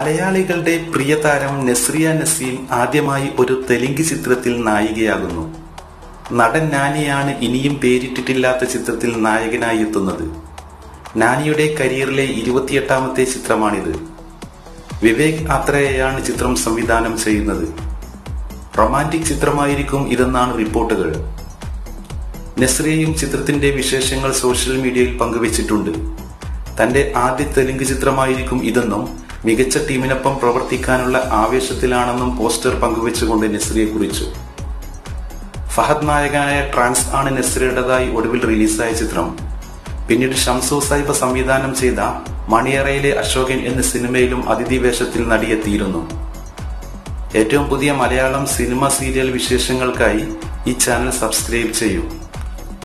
മലയാളികളുടെ പ്രിയ താരം നസ്രിയ നസീം ആദ്യമായി ഒരു തെലുങ്ക് ചിത്രത്തിൽ നായികയാകുന്നു നടൻ നാനിയാണ് ഇനിയും പേരിട്ടിട്ടില്ലാത്ത ചിത്രത്തിൽ നായകനായി എത്തുന്നത് നാനിയുടെ കരിയറിലെ ഇരുപത്തിയെട്ടാമത്തെ ചിത്രമാണിത് വിവേക് ആത്രയെയാണ് ചിത്രം സംവിധാനം ചെയ്യുന്നത് റൊമാൻറ്റിക് ചിത്രമായിരിക്കും ഇതെന്നാണ് റിപ്പോർട്ടുകൾ നസ്രിയയും ചിത്രത്തിന്റെ വിശേഷങ്ങൾ സോഷ്യൽ മീഡിയയിൽ പങ്കുവച്ചിട്ടുണ്ട് തന്റെ ആദ്യ തെലുങ്ക് ചിത്രമായിരിക്കും ഇതെന്നും മികച്ച ടീമിനൊപ്പം പ്രവർത്തിക്കാനുള്ള ആവേശത്തിലാണെന്നും പോസ്റ്റർ പങ്കുവച്ചുകൊണ്ട് നസ്രിയെ കുറിച്ചു ഫഹദ് നായകനായ ട്രാൻസ് ആണ് നസ്രിയുടേതായി ഒടുവിൽ റിലീസായ ചിത്രം പിന്നീട് ഷംസു സാഹിബ് സംവിധാനം ചെയ്ത മണിയറയിലെ അശോകൻ എന്ന സിനിമയിലും അതിഥി വേഷത്തിൽ നടിയെത്തിയിരുന്നു ഏറ്റവും പുതിയ മലയാളം സിനിമ സീരിയൽ വിശേഷങ്ങൾക്കായി ഈ ചാനൽ സബ്സ്ക്രൈബ് ചെയ്യൂ